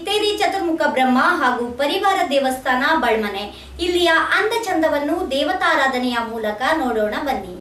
ಚಿತ್ತೇರಿ ಚತುರ್ಮುಖ ಬ್ರಹ್ಮ ಹಾಗೂ ಪರಿವಾರ ದೇವಸ್ಥಾನ ಬಳ್ಮನೆ ಇಲ್ಲಿಯ ಅಂದ ಚಂದವನ್ನು ದೇವತಾರಾಧನೆಯ ಮೂಲಕ ನೋಡೋಣ ಬನ್ನಿ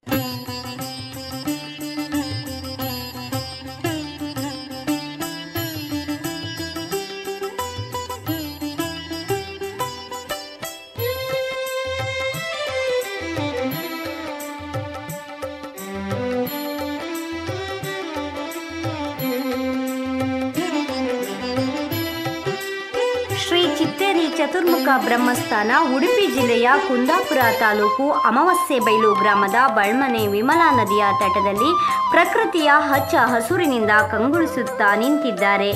ಶ್ರೀ ಚಿತ್ತೇರಿ ಚತುರ್ಮುಖ ಬ್ರಹ್ಮಸ್ಥಾನ ಉಡುಪಿ ಜಿಲ್ಲೆಯ ಕುಂದಾಪುರ ತಾಲೂಕು ಅಮಾವಾಸ್ಯೆ ಬೈಲು ಗ್ರಾಮದ ಬಳ್ಮನೆ ವಿಮಲಾ ನದಿಯ ತಟದಲ್ಲಿ ಪ್ರಕೃತಿಯ ಹಚ್ಚ ಹಸುರಿನಿಂದ ಕಂಗೊಳಿಸುತ್ತಾ ನಿಂತಿದ್ದಾರೆ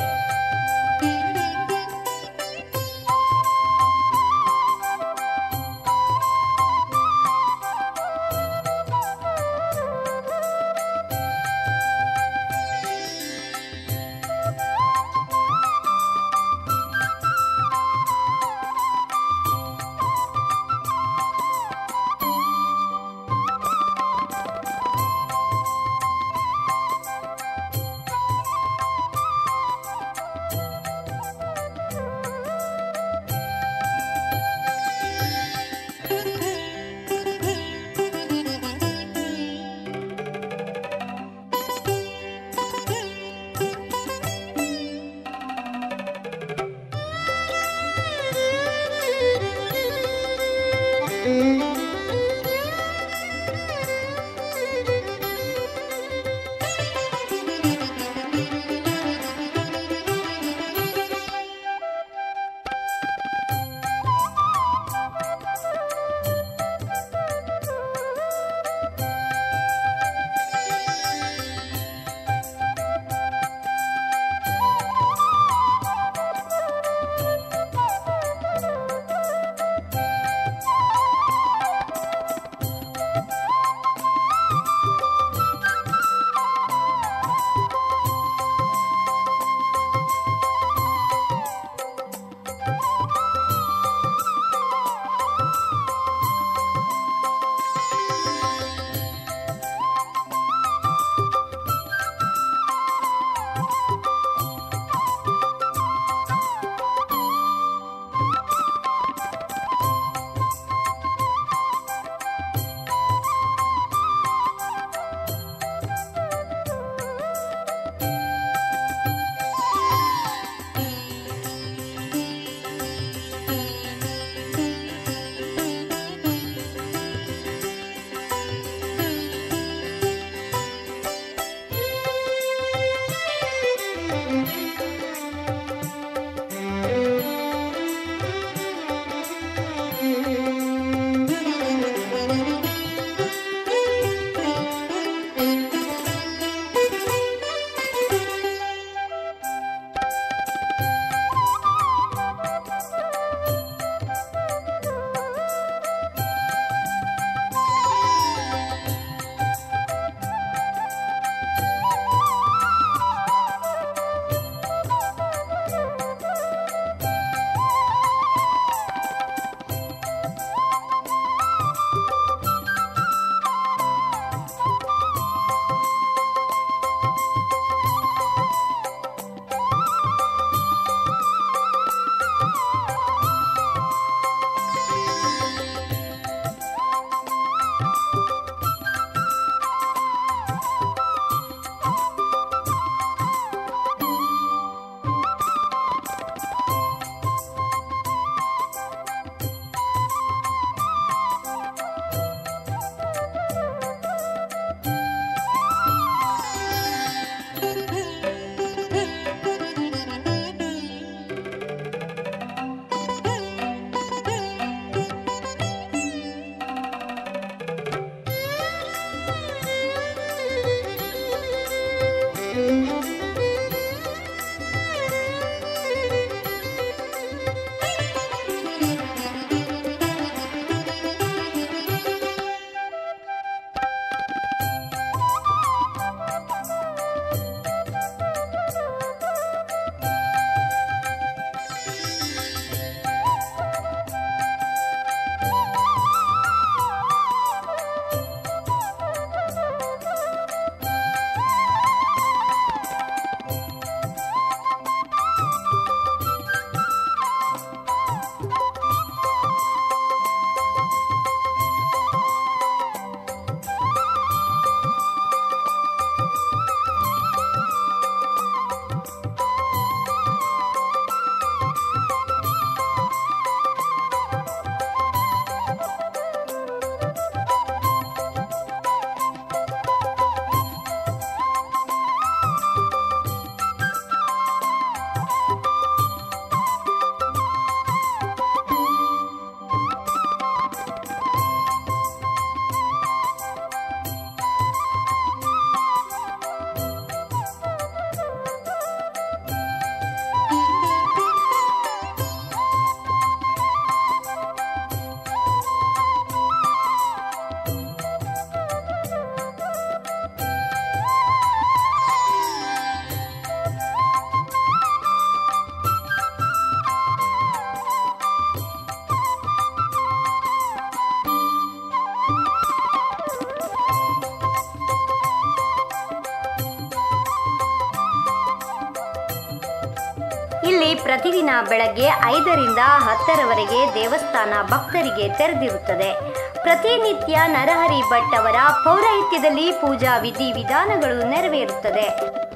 ಪ್ರತಿದಿನ ಬೆಳಗ್ಗೆ ಐದರಿಂದ ಹತ್ತರವರೆಗೆ ದೇವಸ್ಥಾನ ಭಕ್ತರಿಗೆ ತೆರೆದಿರುತ್ತದೆ ಪ್ರತಿನಿತ್ಯ ನರಹರಿ ಭಟ್ ಅವರ ಪೌರಾಹಿತ್ಯದಲ್ಲಿ ಪೂಜಾ ವಿಧಿವಿಧಾನಗಳು ನೆರವೇರುತ್ತದೆ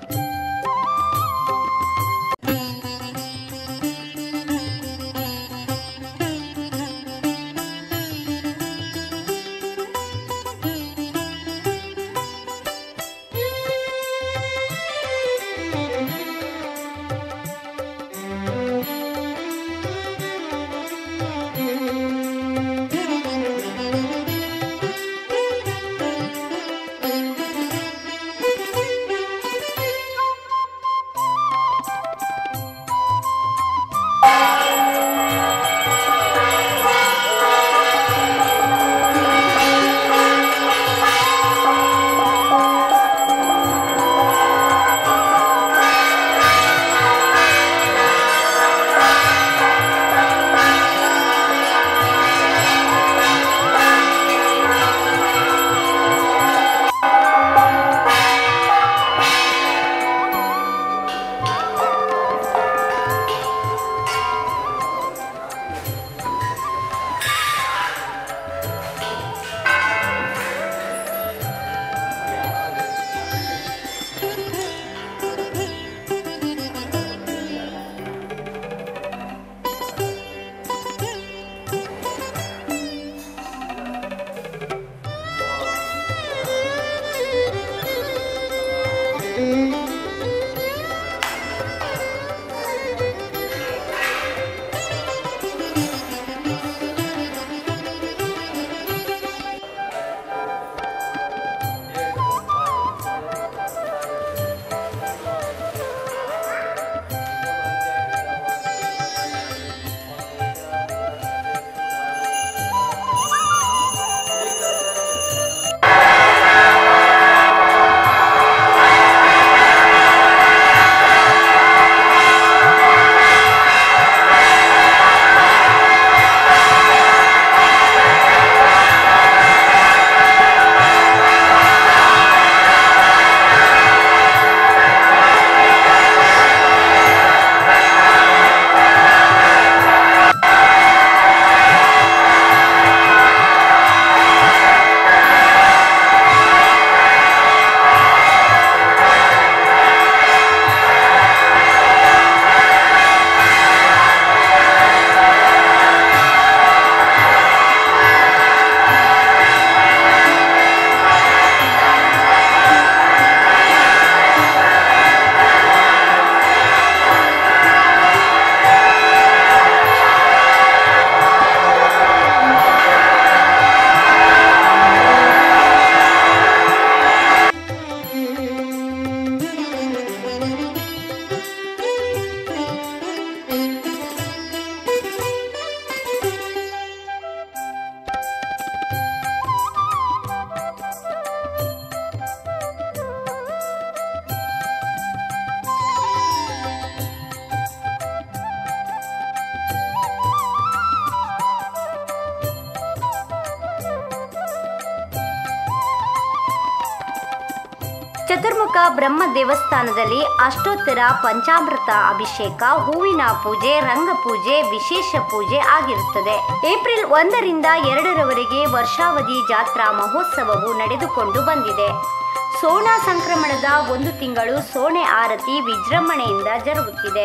ಚತುರ್ಮುಖ ಬ್ರಹ್ಮ ದೇವಸ್ಥಾನದಲ್ಲಿ ಅಷ್ಟೋತ್ತರ ಪಂಚಾಮೃತ ಅಭಿಷೇಕ ಹೂವಿನ ಪೂಜೆ ರಂಗಪೂಜೆ ವಿಶೇಷ ಪೂಜೆ ಆಗಿರುತ್ತದೆ ಏಪ್ರಿಲ್ ಒಂದರಿಂದ ಎರಡರವರೆಗೆ ವರ್ಷಾವಧಿ ಜಾತ್ರಾ ಮಹೋತ್ಸವವು ನಡೆದುಕೊಂಡು ಬಂದಿದೆ ಸೋಣ ಸಂಕ್ರಮಣದ ಒಂದು ತಿಂಗಳು ಸೋಣೆ ಆರತಿ ವಿಜೃಂಭಣೆಯಿಂದ ಜರುಗುತ್ತಿದೆ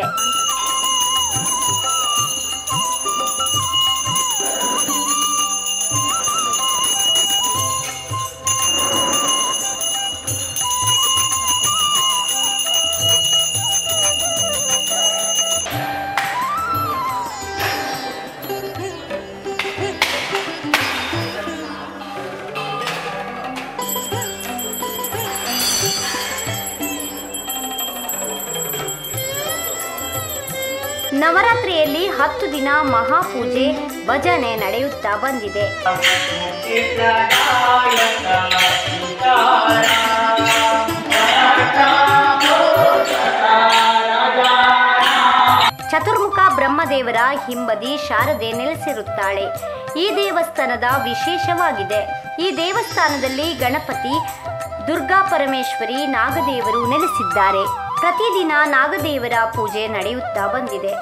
ನವರಾತ್ರಿಯಲ್ಲಿ ಹತ್ತು ದಿನ ಮಹಾಪೂಜೆ ಭಜನೆ ನಡೆಯುತ್ತಾ ಬಂದಿದೆ ಚತುರ್ಮುಖ ಬ್ರಹ್ಮದೇವರ ಹಿಂಬದಿ ಶಾರದೆ ನೆಲೆಸಿರುತ್ತಾಳೆ ಈ ದೇವಸ್ಥಾನದ ವಿಶೇಷವಾಗಿದೆ ಈ ದೇವಸ್ಥಾನದಲ್ಲಿ ಗಣಪತಿ ದುರ್ಗಾ ಪರಮೇಶ್ವರಿ ನಾಗದೇವರು ನೆಲೆಸಿದ್ದಾರೆ ಪ್ರತಿದಿನ ನಾಗದೇವರ ಪೂಜೆ ನಡೆಯುತ್ತಾ ಬಂದಿದೆ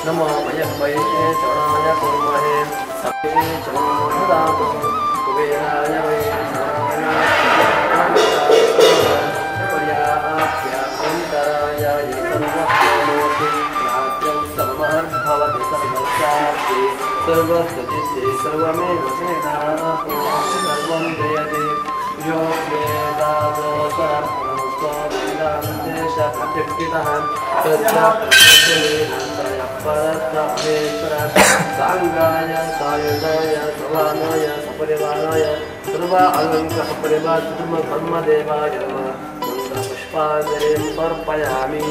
नमो वयं वैशे श्रवणाय कुर्महे सभे च ददातु कुबेराय वै पर्याप्यान्तराय ये सर्वस्वमोऽपि राज्यं समर्भवति सर्वस्यास्ति सर्वस्तुतिस्ते सर्वमेव सेनातु सर्वं जयते यो साङ्गाय सायुधाय सवानाय सपरिवाराय सर्व अलङ्कृतपरिवार धर्मदेवाय नमः मन्त्रपुष्पाञ्जलिं समर्पयामि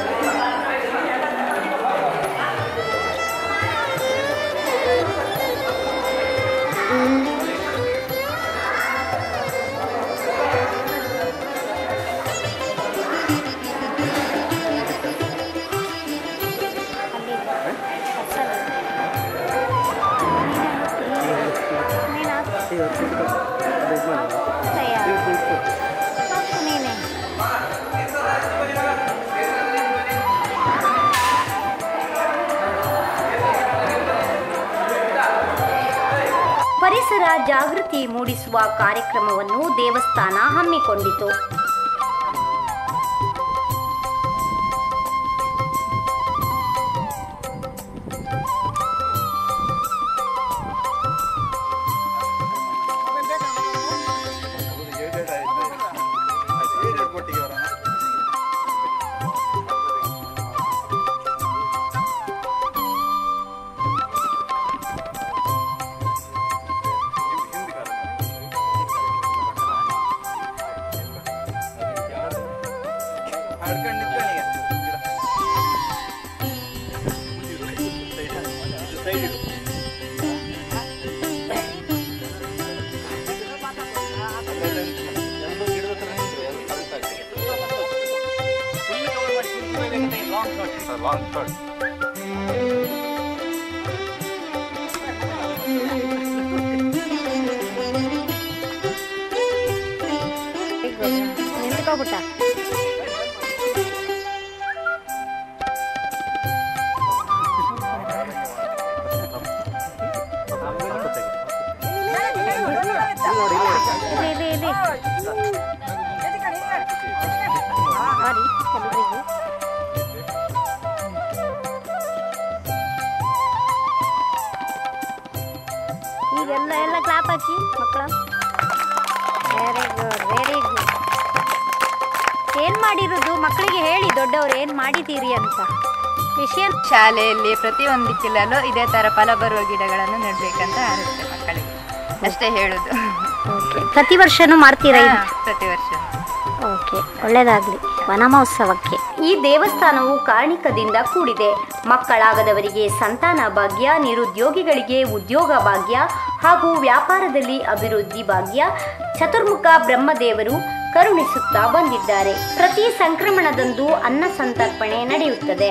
ಪರಿಸರ ಜಾಗೃತಿ ಮೂಡಿಸುವ ಕಾರ್ಯಕ್ರಮವನ್ನು ದೇವಸ್ಥಾನ ಹಮ್ಮಿಕೊಂಡಿತು ನಿಂತ್ಕೋಬಿಟ್ಟ ಇಲ್ಲಿ ಇಲ್ಲಿ ಇಲ್ಲಿ ಸಾರಿ ಎಲ್ರಿಗೂ ಈಗೆಲ್ಲ ಎಲ್ಲ ಕ್ಲಾಪ್ ಹಾಕಿ ಮಕ್ಕಳ ವೆರಿ ಗುಡ್ ವೆರಿ ಗುಡ್ ಏನ್ ಮಾಡಿರೋದು ಮಕ್ಕಳಿಗೆ ಹೇಳಿ ದೊಡ್ಡವರು ಏನ್ ಮಾಡಿದ್ದೀರಿ ಅಂತ ವಿಷಯ ಶಾಲೆಯಲ್ಲಿ ಪ್ರತಿಯೊಂದು ದಿಕ್ಕಿಲಲ್ಲೂ ಇದೇ ತರ ಫಲ ಬರುವ ಗಿಡಗಳನ್ನು ನೆಡ್ಬೇಕಂತ ಇರುತ್ತೆ ಮಕ್ಕಳಿಗೆ ಅಷ್ಟೇ ಹೇಳುದು ಓಕೆ ಪ್ರತಿ ವರ್ಷನೂ ಮಾಡ್ತೀರಾ ಇದು? ಹಾ, ಪ್ರತಿ ವರ್ಷ ಓಕೆ ಒಳ್ಳೆಯದಾಗಲಿ ವನ ಮಹೋತ್ಸವಕ್ಕೆ ಈ ದೇವಸ್ಥಾನವು ಕಾರಣಿಕದಿಂದ ಕೂಡಿದೆ ಮಕ್ಕಳಾಗದವರಿಗೆ ಸಂತಾನ ಭಾಗ್ಯ ನಿರುದ್ಯೋಗಿಗಳಿಗೆ ಉದ್ಯೋಗ ಭಾಗ್ಯ ಹಾಗೂ ವ್ಯಾಪಾರದಲ್ಲಿ ಅಭಿವೃದ್ಧಿ ಭಾಗ್ಯ ಚತುರ್ಮುಖ ಬ್ರಹ್ಮದೇವರು ಕರುಣಿಸುತ್ತಾ ಬಂದಿದ್ದಾರೆ ಪ್ರತಿ ಸಂಕ್ರಮಣದಂದು ಅನ್ನ ಸಂತರ್ಪಣೆ ನಡೆಯುತ್ತದೆ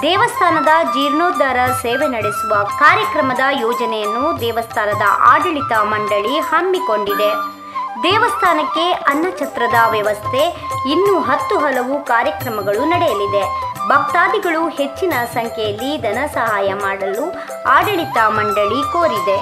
ದೇವಸ್ಥಾನದ ಜೀರ್ಣೋದ್ಧಾರ ಸೇವೆ ನಡೆಸುವ ಕಾರ್ಯಕ್ರಮದ ಯೋಜನೆಯನ್ನು ದೇವಸ್ಥಾನದ ಆಡಳಿತ ಮಂಡಳಿ ಹಮ್ಮಿಕೊಂಡಿದೆ ದೇವಸ್ಥಾನಕ್ಕೆ ಅನ್ನಛತ್ರದ ವ್ಯವಸ್ಥೆ ಇನ್ನು ಹತ್ತು ಹಲವು ಕಾರ್ಯಕ್ರಮಗಳು ನಡೆಯಲಿದೆ ಭಕ್ತಾದಿಗಳು ಹೆಚ್ಚಿನ ಸಂಖ್ಯೆಯಲ್ಲಿ ಧನ ಸಹಾಯ ಮಾಡಲು ಆಡಳಿತ ಮಂಡಳಿ ಕೋರಿದೆ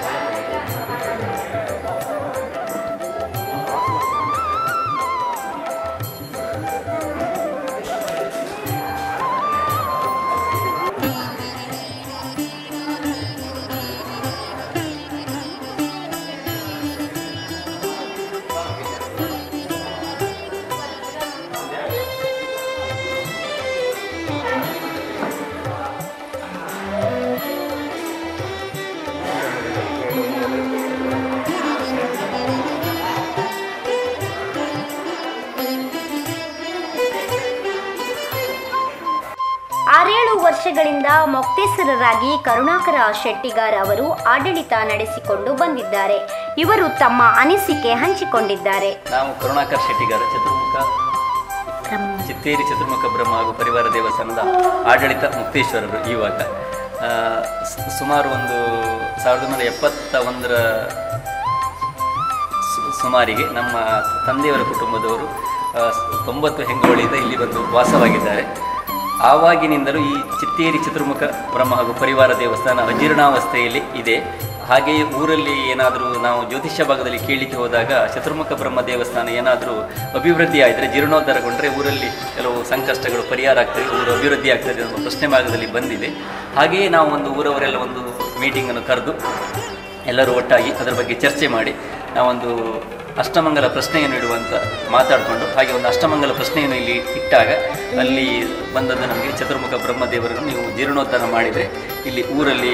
ಆರೇಳು ವರ್ಷಗಳಿಂದ ಮೊಕ್ತೇಸರರಾಗಿ ಕರುಣಾಕರ ಶೆಟ್ಟಿಗಾರ್ ಅವರು ಆಡಳಿತ ನಡೆಸಿಕೊಂಡು ಬಂದಿದ್ದಾರೆ ಇವರು ತಮ್ಮ ಅನಿಸಿಕೆ ಹಂಚಿಕೊಂಡಿದ್ದಾರೆ ನಾವು ಕರುಣಾಕರ್ ಶೆಟ್ಟಿಗಾರ ಚತುರ್ಮುಖ ಚಿತ್ತೇರಿ ಚತುರ್ಮುಖ ಬ್ರಹ್ಮ ಹಾಗೂ ಪರಿವಾರ ದೇವಸ್ಥಾನದ ಆಡಳಿತ ಮುಕ್ತೇಶ್ವರರು ಇವಾಗ ಆ, ಸ್- ಸುಮಾರು ಒಂದು ಸಾವಿರದ ಒಂಬೈನೂರ ಎಪ್ಪತ್ತ ಒಂದರ ಸು- ಸುಮಾರಿಗೆ ನಮ್ಮ ತಂದೆಯವರ ಕುಟುಂಬದವರು ಆ, ಸ್- ತೊಂಬತ್ತು ಹೆಂಗೋಳಿಯಿಂದ ಇಲ್ಲಿ ಬಂದು ವಾಸವಾಗಿದ್ದಾರೆ ಆವಾಗಿನಿಂದಲೂ ಈ ಚಿತ್ತೇರಿ ಚತುರ್ಮುಖ ಬ್ರಹ್ಮ ಹಾಗೂ ಪರಿವಾರ ದೇವಸ್ಥಾನ ಅಜೀರ್ಣಾವಸ್ಥೆಯಲ್ಲಿ ಇದೆ ಹಾಗೆಯೇ ಊರಲ್ಲಿ ಏನಾದರೂ ನಾವು ಜ್ಯೋತಿಷ್ಯ ಭಾಗದಲ್ಲಿ ಕೇಳಲಿಕ್ಕೆ ಹೋದಾಗ ಚತುರ್ಮುಖ ಬ್ರಹ್ಮ ದೇವಸ್ಥಾನ ಏನಾದರೂ ಅಭಿವೃದ್ಧಿ ಆಯಿದರೆ ಜೀರ್ಣೋದ್ಧಾರಗೊಂಡ್ರೆ ಊರಲ್ಲಿ ಕೆಲವು ಸಂಕಷ್ಟಗಳು ಪರಿಹಾರ ಆಗ್ತದೆ ಊರು ಅಭಿವೃದ್ಧಿ ಆಗ್ತದೆ ಅನ್ನೋ ಪ್ರಶ್ನೆ ಭಾಗದಲ್ಲಿ ಬಂದಿದೆ ಹಾಗೆಯೇ ನಾವು ಒಂದು ಊರವರೆಲ್ಲ ಒಂದು ಮೀಟಿಂಗನ್ನು ಕರೆದು ಎಲ್ಲರೂ ಒಟ್ಟಾಗಿ ಅದರ ಬಗ್ಗೆ ಚರ್ಚೆ ಮಾಡಿ ನಾವೊಂದು ಅಷ್ಟಮಂಗಲ ಪ್ರಶ್ನೆಯನ್ನು ಇಡುವಂತ ಮಾತಾಡಿಕೊಂಡು ಹಾಗೆ ಒಂದು ಅಷ್ಟಮಂಗಲ ಪ್ರಶ್ನೆಯನ್ನು ಇಲ್ಲಿ ಇಟ್ಟಾಗ ಅಲ್ಲಿ ಬಂದದ್ದು ನಮಗೆ ಚತುರ್ಮುಖ ಬ್ರಹ್ಮದೇವರನ್ನು ನೀವು ಜೀರ್ಣೋದ್ಧಾರ ಮಾಡಿದರೆ ಇಲ್ಲಿ ಊರಲ್ಲಿ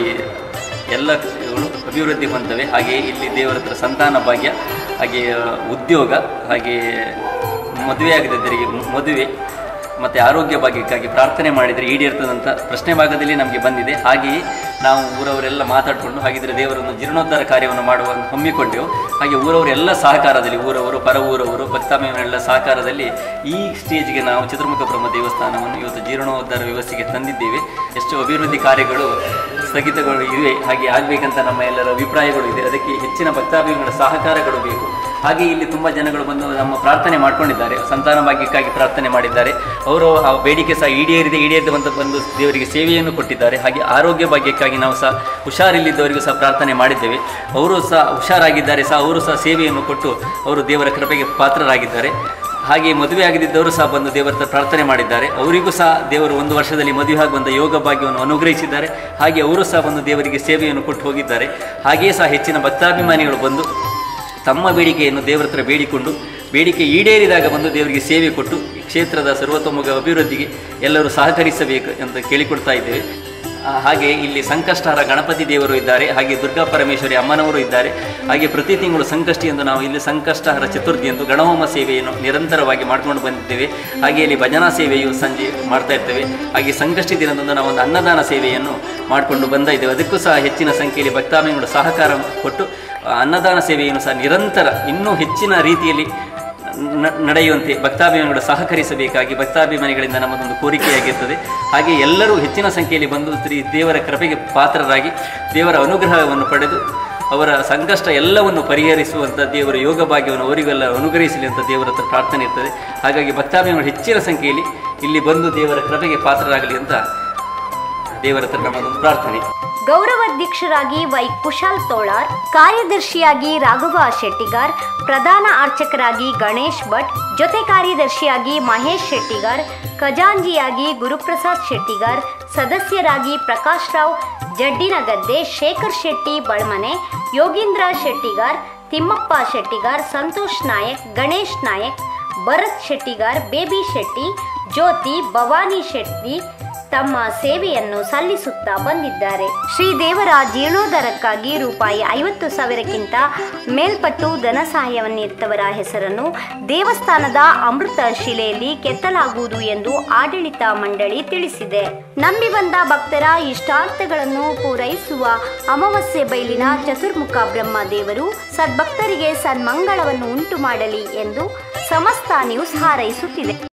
ಎಲ್ಲಗಳು ಅಭಿವೃದ್ಧಿ ಹೊಂದವೆ ಹಾಗೆಯೇ ಇಲ್ಲಿ ದೇವರ ಹತ್ರ ಸಂತಾನ ಭಾಗ್ಯ ಹಾಗೆ ಉದ್ಯೋಗ ಹಾಗೆ ಮದುವೆ ಆಗದಿದ್ದರಿಗೆ ಮದುವೆ ಮತ್ತು ಆರೋಗ್ಯ ಭಾಗ್ಯಕ್ಕಾಗಿ ಪ್ರಾರ್ಥನೆ ಮಾಡಿದರೆ ಈಡೇರ್ತದಂತ ಪ್ರಶ್ನೆ ಭಾಗದಲ್ಲಿ ನಮಗೆ ಬಂದಿದೆ ಹಾಗೆಯೇ ನಾವು ಊರವರೆಲ್ಲ ಮಾತಾಡಿಕೊಂಡು ಹಾಗಿದ್ರೆ ದೇವರನ್ನು ಜೀರ್ಣೋದ್ಧಾರ ಕಾರ್ಯವನ್ನು ಮಾಡುವ ಹಮ್ಮಿಕೊಂಡೆವು ಹಾಗೆ ಊರವರೆಲ್ಲ ಸಹಕಾರದಲ್ಲಿ ಊರವರು ಪರ ಊರವರು ಭಕ್ತಾಮಿಯವರೆಲ್ಲ ಸಹಕಾರದಲ್ಲಿ ಈ ಸ್ಟೇಜ್ಗೆ ನಾವು ಚತುರ್ಮುಖ ಬ್ರಹ್ಮ ದೇವಸ್ಥಾನವನ್ನು ಇವತ್ತು ಜೀರ್ಣೋದ್ಧಾರ ವ್ಯವಸ್ಥೆಗೆ ತಂದಿದ್ದೇವೆ ಎಷ್ಟು ಅಭಿವೃದ್ಧಿ ಕಾರ್ಯಗಳು ಸ್ಥಗಿತಗಳು ಇವೆ ಹಾಗೆ ಆಗಬೇಕಂತ ನಮ್ಮ ಎಲ್ಲರ ಅಭಿಪ್ರಾಯಗಳು ಇದೆ ಅದಕ್ಕೆ ಹೆಚ್ಚಿನ ಭಕ್ತಾಭಿಗಳ ಸಹಕಾರಗಳು ಬೇಕು ಹಾಗೆ ಇಲ್ಲಿ ತುಂಬ ಜನಗಳು ಬಂದು ನಮ್ಮ ಪ್ರಾರ್ಥನೆ ಮಾಡ್ಕೊಂಡಿದ್ದಾರೆ ಸಂತಾನ ಭಾಗ್ಯಕ್ಕಾಗಿ ಪ್ರಾರ್ಥನೆ ಮಾಡಿದ್ದಾರೆ ಅವರು ಆ ಬೇಡಿಕೆ ಸಹ ಈಡೇರಿದೆ ಈಡೇರಿದೆ ಅಂತ ಬಂದು ದೇವರಿಗೆ ಸೇವೆಯನ್ನು ಕೊಟ್ಟಿದ್ದಾರೆ ಹಾಗೆ ಆರೋಗ್ಯ ಭಾಗ್ಯಕ್ಕಾಗಿ ನಾವು ಸಹ ಹುಷಾರಿಲ್ಲಿದ್ದವರಿಗೂ ಸಹ ಪ್ರಾರ್ಥನೆ ಮಾಡಿದ್ದೇವೆ ಅವರು ಸಹ ಹುಷಾರಾಗಿದ್ದಾರೆ ಸಹ ಅವರು ಸಹ ಸೇವೆಯನ್ನು ಕೊಟ್ಟು ಅವರು ದೇವರ ಕೃಪೆಗೆ ಪಾತ್ರರಾಗಿದ್ದಾರೆ ಹಾಗೆ ಮದುವೆ ಆಗದಿದ್ದವರು ಸಹ ಬಂದು ದೇವರ ಹತ್ರ ಪ್ರಾರ್ಥನೆ ಮಾಡಿದ್ದಾರೆ ಅವರಿಗೂ ಸಹ ದೇವರು ಒಂದು ವರ್ಷದಲ್ಲಿ ಮದುವೆ ಆಗಿ ಬಂದ ಯೋಗ ಭಾಗ್ಯವನ್ನು ಅನುಗ್ರಹಿಸಿದ್ದಾರೆ ಹಾಗೆ ಅವರು ಸಹ ಬಂದು ದೇವರಿಗೆ ಸೇವೆಯನ್ನು ಕೊಟ್ಟು ಹೋಗಿದ್ದಾರೆ ಹಾಗೆಯೇ ಸಹ ಹೆಚ್ಚಿನ ಭಕ್ತಾಭಿಮಾನಿಗಳು ಬಂದು ತಮ್ಮ ಬೇಡಿಕೆಯನ್ನು ದೇವರ ಹತ್ರ ಬೇಡಿಕೊಂಡು ಬೇಡಿಕೆ ಈಡೇರಿದಾಗ ಬಂದು ದೇವರಿಗೆ ಸೇವೆ ಕೊಟ್ಟು ಈ ಕ್ಷೇತ್ರದ ಸರ್ವತೋಮುಖ ಅಭಿವೃದ್ಧಿಗೆ ಎಲ್ಲರೂ ಸಹಕರಿಸಬೇಕು ಅಂತ ಕೇಳಿಕೊಳ್ತಾ ಇದ್ದೇವೆ ಆ, ಹಾಗೆ ಇಲ್ಲಿ ಸಂಕಷ್ಟಹರ ಗಣಪತಿ ದೇವರು ಇದ್ದಾರೆ ಹಾಗೆ ದುರ್ಗಾ ಪರಮೇಶ್ವರಿ ಅಮ್ಮನವರು ಇದ್ದಾರೆ ಹಾಗೆ ಪ್ರತಿ ತಿಂಗಳು ಸಂಕಷ್ಟಿ ಎಂದು ನಾವು ಇಲ್ಲಿ ಸಂಕಷ್ಟಹರ ಚತುರ್ಥಿ ಎಂದು ಗಣಹೋಮ ಸೇವೆಯನ್ನು ನಿರಂತರವಾಗಿ ಮಾಡ್ಕೊಂಡು ಬಂದಿದ್ದೇವೆ ಹಾಗೆ ಇಲ್ಲಿ ಭಜನಾ ಸೇವೆಯು ಸಂಜೆ ಮಾಡ್ತಾ ಇರ್ತೇವೆ ಹಾಗೆ ಸಂಕಷ್ಟಿ ದಿನದಂದು ನಾವು ಒಂದು ಅನ್ನದಾನ ಸೇವೆಯನ್ನು ಮಾಡಿಕೊಂಡು ಬಂದ ಇದ್ದೇವೆ ಅದಕ್ಕೂ ಸಹ ಹೆಚ್ಚಿನ ಸಂಖ್ಯೆಯಲ್ಲಿ ಭಕ್ತಾಭಿಗಳು ಸಹಕಾರ ಕೊಟ್ಟು ಆ, ಅನ್ನದಾನ ಸೇವೆಯನ್ನು ಸಹ ನಿರಂತರ ಇನ್ನೂ ಹೆಚ್ಚಿನ ರೀತಿಯಲ್ಲಿ ನ- ನಡೆಯುವಂತೆ ಭಕ್ತಾಭಿಮಾನಿಗಳು ಸಹಕರಿಸಬೇಕಾಗಿ ಭಕ್ತಾಭಿಮಾನಿಗಳಿಂದ ನಮ್ಮದೊಂದು ಕೋರಿಕೆಯಾಗಿರ್ತದೆ ಹಾಗೆ ಎಲ್ಲರೂ ಹೆಚ್ಚಿನ ಸಂಖ್ಯೆಯಲ್ಲಿ ಬಂದು ಶ್ರೀ ದೇವರ ಕೃಪೆಗೆ ಪಾತ್ರರಾಗಿ ದೇವರ ಅನುಗ್ರಹವನ್ನು ಪಡೆದು ಅವರ ಸಂಕಷ್ಟ ಎಲ್ಲವನ್ನು ಪರಿಹರಿಸುವಂಥ ದೇವರ ಯೋಗ ಭಾಗ್ಯವನ್ನು ಅವರಿಗೆಲ್ಲ ಅನುಗ್ರಹಿಸಲಿ ಅಂತ ದೇವರ ಹತ್ರ ಪ್ರಾರ್ಥನೆ ಇರ್ತದೆ ಹಾಗಾಗಿ ಭಕ್ತಾಭಿಮಾನಿಗಳು ಹೆಚ್ಚಿನ ಸಂಖ್ಯೆಯಲ್ಲಿ ಇಲ್ಲಿ ಬಂದು ದೇವರ ಕೃಪೆಗೆ ಪಾತ್ರರಾಗಲಿ ಅಂತ ದೇವರ ಹತ್ರ ನಮ್ಮದೊಂದು ಪ್ರಾರ್ಥನೆ ಗೌರವಾಧ್ಯಕ್ಷರಾಗಿ ವೈ ಕುಶಾಲ್ ತೋಳಾರ್ ಕಾರ್ಯದರ್ಶಿಯಾಗಿ ರಾಘವ ಶೆಟ್ಟಿಗಾರ್ ಪ್ರಧಾನ ಅರ್ಚಕರಾಗಿ ಗಣೇಶ್ ಭಟ್ ಜೊತೆ ಕಾರ್ಯದರ್ಶಿಯಾಗಿ ಮಹೇಶ್ ಶೆಟ್ಟಿಗಾರ್ ಖಜಾಂಜಿಯಾಗಿ ಗುರುಪ್ರಸಾದ್ ಶೆಟ್ಟಿಗಾರ್ ಸದಸ್ಯರಾಗಿ ಪ್ರಕಾಶ್ ರಾವ್ ಜಡ್ಡಿನಗದ್ದೆ ಶೇಖರ್ ಶೆಟ್ಟಿ ಬಳ್ಮನೆ ಯೋಗೀಂದ್ರ ಶೆಟ್ಟಿಗಾರ್ ತಿಮ್ಮಪ್ಪ ಶೆಟ್ಟಿಗಾರ್ ಸಂತೋಷ್ ನಾಯಕ್ ಗಣೇಶ್ ನಾಯಕ್ ಭರತ್ ಶೆಟ್ಟಿಗಾರ್ ಬೇಬಿ ಶೆಟ್ಟಿ ಜ್ಯೋತಿ ಭವಾನಿ ಶೆಟ್ಟಿ ತಮ್ಮ ಸೇವೆಯನ್ನು ಸಲ್ಲಿಸುತ್ತಾ ಬಂದಿದ್ದಾರೆ ಶ್ರೀದೇವರ ಜೀರ್ಣೋದ್ಧಾರಕ್ಕಾಗಿ ರೂಪಾಯಿ ಐವತ್ತು ಸಾವಿರಕ್ಕಿಂತ ಮೇಲ್ಪಟ್ಟು ಧನ ಸಹಾಯವನ್ನಿತ್ತವರ ಹೆಸರನ್ನು ದೇವಸ್ಥಾನದ ಅಮೃತ ಶಿಲೆಯಲ್ಲಿ ಕೆತ್ತಲಾಗುವುದು ಎಂದು ಆಡಳಿತ ಮಂಡಳಿ ತಿಳಿಸಿದೆ ನಂಬಿ ಬಂದ ಭಕ್ತರ ಇಷ್ಟಾರ್ಥಗಳನ್ನು ಪೂರೈಸುವ ಅಮಾವಾಸ್ಯೆ ಬೈಲಿನ ಚತುರ್ಮುಖ ಬ್ರಹ್ಮ ದೇವರು ಸದ್ಭಕ್ತರಿಗೆ ಸನ್ಮಂಗಳವನ್ನು ಉಂಟು ಮಾಡಲಿ ಎಂದು ಸಮಸ್ತ ನ್ಯೂಸ್ ಹಾರೈಸುತ್ತಿದೆ